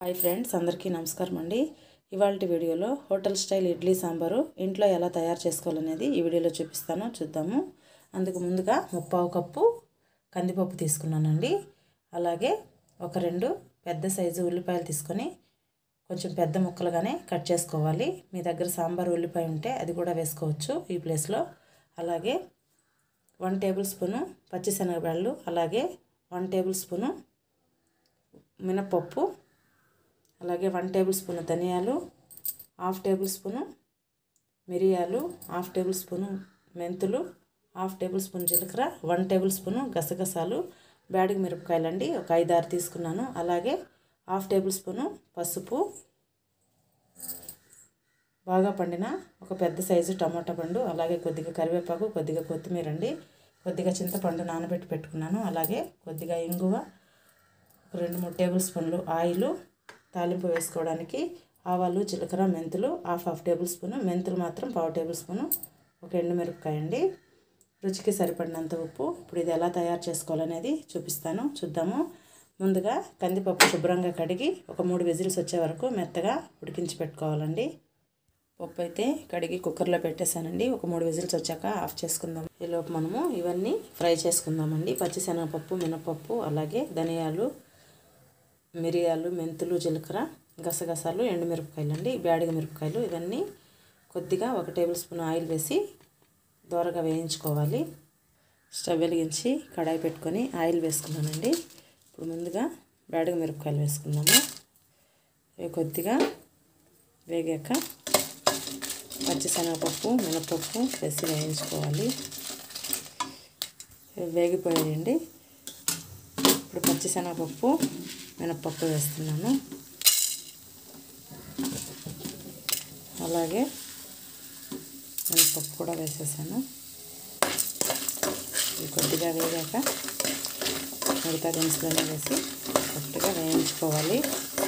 hi friends అందరికీ నమస్కారం అండి ఇవాళ వీడియోలో హోటల్ స్టైల్ ఇడ్లీ సాంబారు ఇంట్లో ఎలా తయారు చేసుకోవాలనేది ఈ వీడియోలో చూపిస్తాను చూద్దాము అందుకు ముందుగా ముప్పావు కప్పు కందిపప్పు తీసుకున్నానండి అలాగే ఒక రెండు పెద్ద సైజు ఉల్లిపాయలు తీసుకొని కొంచెం పెద్ద ముక్కలుగానే కట్ చేసుకోవాలి మీ దగ్గర సాంబార్ ఉల్లిపాయ ఉంటే అది కూడా వేసుకోవచ్చు ఈ ప్లేస్లో అలాగే వన్ టేబుల్ స్పూను పచ్చిశనగబెళ్ళు అలాగే వన్ టేబుల్ స్పూను మినపప్పు అలాగే వన్ టేబుల్ స్పూన్ ధనియాలు హాఫ్ టేబుల్ స్పూను మిరియాలు హాఫ్ టేబుల్ స్పూను మెంతులు హాఫ్ టేబుల్ స్పూన్ జీలకర్ర వన్ టేబుల్ స్పూను గసగసాలు బ్యాడిగ మిరపకాయలు అండి ఒక ఐదు ఆరు తీసుకున్నాను అలాగే హాఫ్ టేబుల్ స్పూను పసుపు బాగా పండిన ఒక పెద్ద సైజు టమాటా పండు అలాగే కొద్దిగా కరివేపాకు కొద్దిగా కొత్తిమీర అండి కొద్దిగా చింతపండు నానబెట్టి పెట్టుకున్నాను అలాగే కొద్దిగా ఇంగువ ఒక రెండు మూడు టేబుల్ స్పూన్లు ఆయిల్ తాలింపు వేసుకోవడానికి ఆవాలు జీలకర్ర మెంతులు హాఫ్ హాఫ్ టేబుల్ స్పూను మెంతులు మాత్రం పావు టేబుల్ స్పూను ఒక ఎండుమిరపకాయ అండి రుచికి సరిపడినంత ఉప్పు ఇప్పుడు ఇది ఎలా తయారు చేసుకోవాలనేది చూపిస్తాను చూద్దాము ముందుగా కందిపప్పు శుభ్రంగా కడిగి ఒక మూడు విజిల్స్ వచ్చే వరకు మెత్తగా ఉడికించి పెట్టుకోవాలండి పప్పు అయితే కడిగి కుక్కర్లో పెట్టేశానండి ఒక మూడు విజిల్స్ వచ్చాక ఆఫ్ చేసుకుందాం ఈలోపు మనము ఇవన్నీ ఫ్రై చేసుకుందామండి పచ్చిశనగపప్పు మినపప్పు అలాగే ధనియాలు మిరియాలు మెంతులు జీలకర్ర గసగసాలు ఎండుమిరపకాయలు అండి బ్యాడిగ మిరపకాయలు ఇవన్నీ కొద్దిగా ఒక టేబుల్ స్పూన్ ఆయిల్ వేసి దోరగా వేయించుకోవాలి స్టవ్ వెలిగించి కడాయి పెట్టుకొని ఆయిల్ వేసుకున్నానండి ఇప్పుడు ముందుగా బ్యాడిగ మిరపకాయలు వేసుకుందాము ఇవి కొద్దిగా వేగాక పచ్చిశనగపప్పు మినపప్పు వేసి వేయించుకోవాలి వేగిపోయాయండి ఇప్పుడు పచ్చిశనగపప్పు మినపప్పు వేస్తున్నాను అలాగే మినపప్పు కూడా వేసేసాను ఇది కొద్దిగా వేగాక మిగతా దినుసులన్నీ వేసి కొద్దిగా వేయించుకోవాలి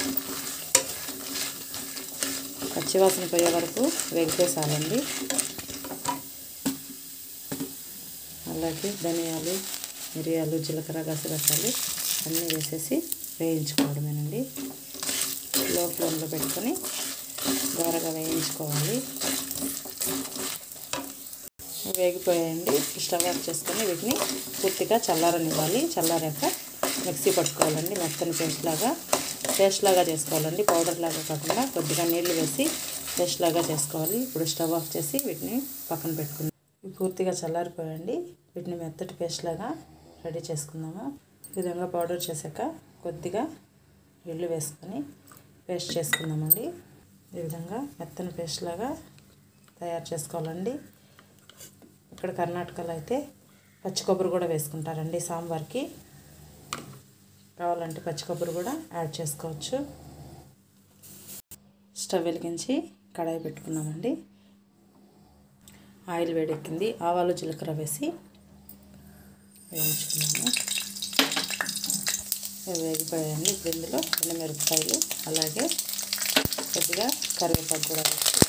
పచ్చివాసన పోయే వరకు వేగిపోసాలండి అలాగే ధనియాలు మిరియాలు జీలకర్ర గసగసాలు అన్నీ వేసేసి వేయించుకోవడమేనండి లో ఫ్లేమ్లో పెట్టుకొని దోరగా వేయించుకోవాలి వేగిపోయాయండి స్టవ్ ఆఫ్ చేసుకొని వీటిని పూర్తిగా చల్లారనివ్వాలి చల్లారాక మిక్సీ పట్టుకోవాలండి మెత్తని పేస్ట్ లాగా పేస్ట్ లాగా చేసుకోవాలండి పౌడర్ లాగా కాకుండా కొద్దిగా నీళ్లు వేసి పేస్ట్ లాగా చేసుకోవాలి ఇప్పుడు స్టవ్ ఆఫ్ చేసి వీటిని పక్కన పెట్టుకుందాం ఇవి పూర్తిగా చల్లారిపోయండి వీటిని మెత్తటి పేస్ట్ లాగా రెడీ చేసుకుందాము ఈ విధంగా పౌడర్ చేశాక కొద్దిగా నీళ్ళు వేసుకొని పేస్ట్ చేసుకుందామండి ఈ విధంగా మెత్తని పేస్ట్ లాగా తయారు చేసుకోవాలండి ఇక్కడ కర్ణాటకలో అయితే పచ్చి కొబ్బరి కూడా వేసుకుంటారండి సాంబార్కి కావాలంటే పచ్చి కొబ్బరి కూడా యాడ్ చేసుకోవచ్చు స్టవ్ వెలిగించి కడాయి పెట్టుకున్నామండి ఆయిల్ వేడెక్కింది ఆవాలు జీలకర్ర వేసి వేయించుకున్నాము వేగిపోయాయండి ఇప్పుడు ఇందులో మిరపకాయలు అలాగే కొద్దిగా కరివేపాకు కూడా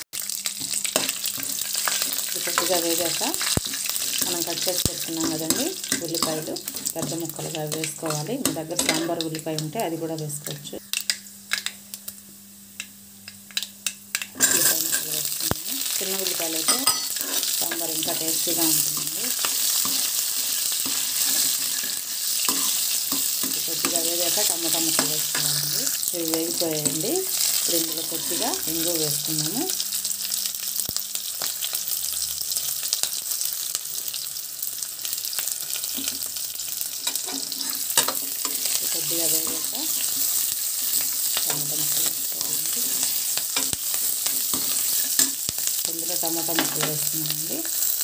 వేసి కొద్దిగా వేగాక మనం కట్ చేసి పెట్టుకున్నాం కదండి ఉల్లిపాయలు పెద్ద ముక్కలుగా వేసుకోవాలి మీ దగ్గర సాంబార్ ఉల్లిపాయ ఉంటే అది కూడా వేసుకోవచ్చు ఉల్లిపాయ ముక్కలు వేసుకున్నాము చిన్న ఉల్లిపాయలు అయితే సాంబార్ ఇంకా టేస్టీగా ఉంటుందండి కొద్దిగా వేగాక టమాటా ముక్కలు వేసుకోవాలండి ఇవి వేగిపోయాయండి ఇప్పుడు ఇందులో కొద్దిగా ఇంగు వేసుకున్నాము కొద్దిగా వేగాక టమాటా ముక్కలు వేసుకోవాలండి ఇందులో టమాటా ముక్కలు వేస్తున్నామండి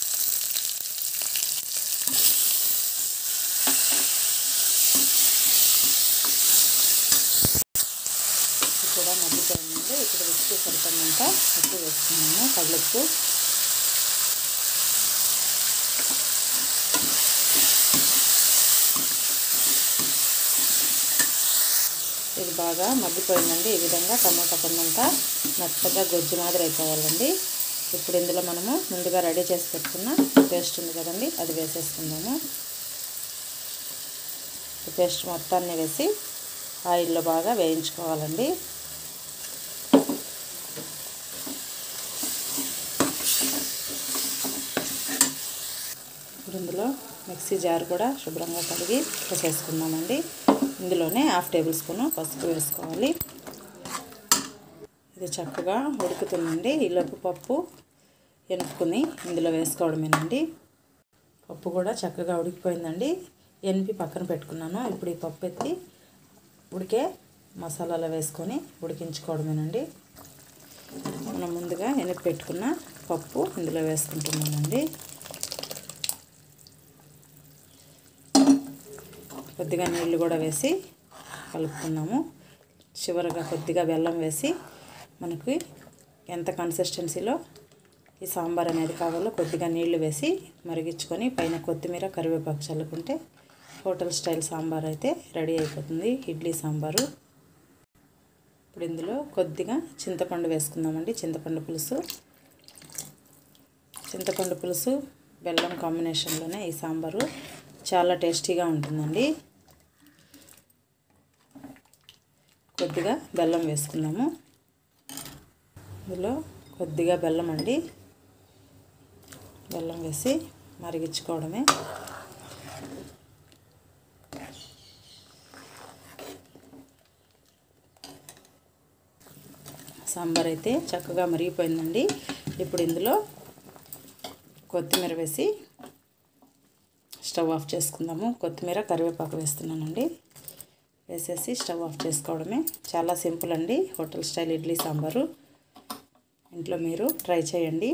కూడా మగ్గిపోయిందండి ఇప్పుడు ఉప్పు సరిపడినంత ఉప్పు వేస్తున్నాము కళ్ళుప్పు ఇది బాగా మగ్గిపోయిందండి ఈ విధంగా టమాటా కొండంతా మెత్తగా గొజ్జు మాదిరి అయిపోవాలండి ఇప్పుడు ఇందులో మనము ముందుగా రెడీ చేసి పెట్టుకున్న పేస్ట్ ఉంది కదండి అది వేసేసుకుందాము పేస్ట్ మొత్తాన్ని వేసి ఆయిల్లో బాగా వేయించుకోవాలండి ఇప్పుడు ఇందులో మిక్సీ జార్ కూడా శుభ్రంగా కడిగి వేసేసుకుందామండి ఇందులోనే హాఫ్ టేబుల్ స్పూన్ పసుపు వేసుకోవాలి ఇది చక్కగా ఉడుకుతుందండి ఈలోపు పప్పు ఎనుపుకుని ఇందులో వేసుకోవడమేనండి పప్పు కూడా చక్కగా ఉడికిపోయిందండి ఎనిపి పక్కన పెట్టుకున్నాను ఇప్పుడు ఈ పప్పు ఎత్తి ఉడికే మసాలాలో వేసుకొని ఉడికించుకోవడమేనండి మనం ముందుగా ఎనిపి పెట్టుకున్న పప్పు ఇందులో వేసుకుంటున్నామండి కొద్దిగా నీళ్ళు కూడా వేసి కలుపుకున్నాము చివరగా కొద్దిగా బెల్లం వేసి మనకి ఎంత కన్సిస్టెన్సీలో ఈ సాంబార్ అనేది కావాలో కొద్దిగా నీళ్లు వేసి మరిగించుకొని పైన కొత్తిమీర కరివేపాకు చల్లుకుంటే హోటల్ స్టైల్ సాంబార్ అయితే రెడీ అయిపోతుంది ఇడ్లీ సాంబారు ఇప్పుడు ఇందులో కొద్దిగా చింతపండు వేసుకుందామండి చింతపండు పులుసు చింతపండు పులుసు బెల్లం కాంబినేషన్లోనే ఈ సాంబారు చాలా టేస్టీగా ఉంటుందండి కొద్దిగా బెల్లం వేసుకుందాము ఇందులో కొద్దిగా బెల్లం అండి బెల్లం వేసి మరిగించుకోవడమే సాంబార్ అయితే చక్కగా మరిగిపోయిందండి ఇప్పుడు ఇందులో కొత్తిమీర వేసి స్టవ్ ఆఫ్ చేసుకుందాము కొత్తిమీర కరివేపాకు వేస్తున్నానండి వేసేసి స్టవ్ ఆఫ్ చేసుకోవడమే చాలా సింపుల్ అండి హోటల్ స్టైల్ ఇడ్లీ సాంబారు ఇంట్లో మీరు ట్రై చేయండి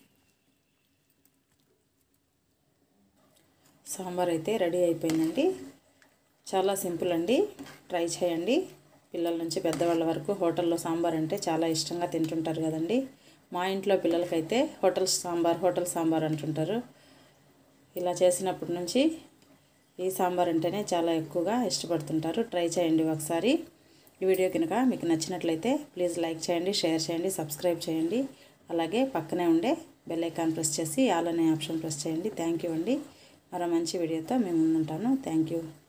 సాంబార్ అయితే రెడీ అయిపోయిందండి చాలా సింపుల్ అండి ట్రై చేయండి పిల్లల నుంచి పెద్దవాళ్ళ వరకు హోటల్లో సాంబార్ అంటే చాలా ఇష్టంగా తింటుంటారు కదండి మా ఇంట్లో పిల్లలకైతే హోటల్ సాంబార్ హోటల్ సాంబార్ అంటుంటారు ఇలా చేసినప్పటి నుంచి ఈ సాంబార్ అంటేనే చాలా ఎక్కువగా ఇష్టపడుతుంటారు ట్రై చేయండి ఒకసారి ఈ వీడియో కనుక మీకు నచ్చినట్లయితే ప్లీజ్ లైక్ చేయండి షేర్ చేయండి సబ్స్క్రైబ్ చేయండి అలాగే పక్కనే ఉండే బెల్ ఐకాన్ ప్రెస్ చేసి ఆల్ అనే ఆప్షన్ ప్రెస్ చేయండి థ్యాంక్ యూ అండి మరో మంచి వీడియోతో మేము ముందుంటాను థ్యాంక్ యూ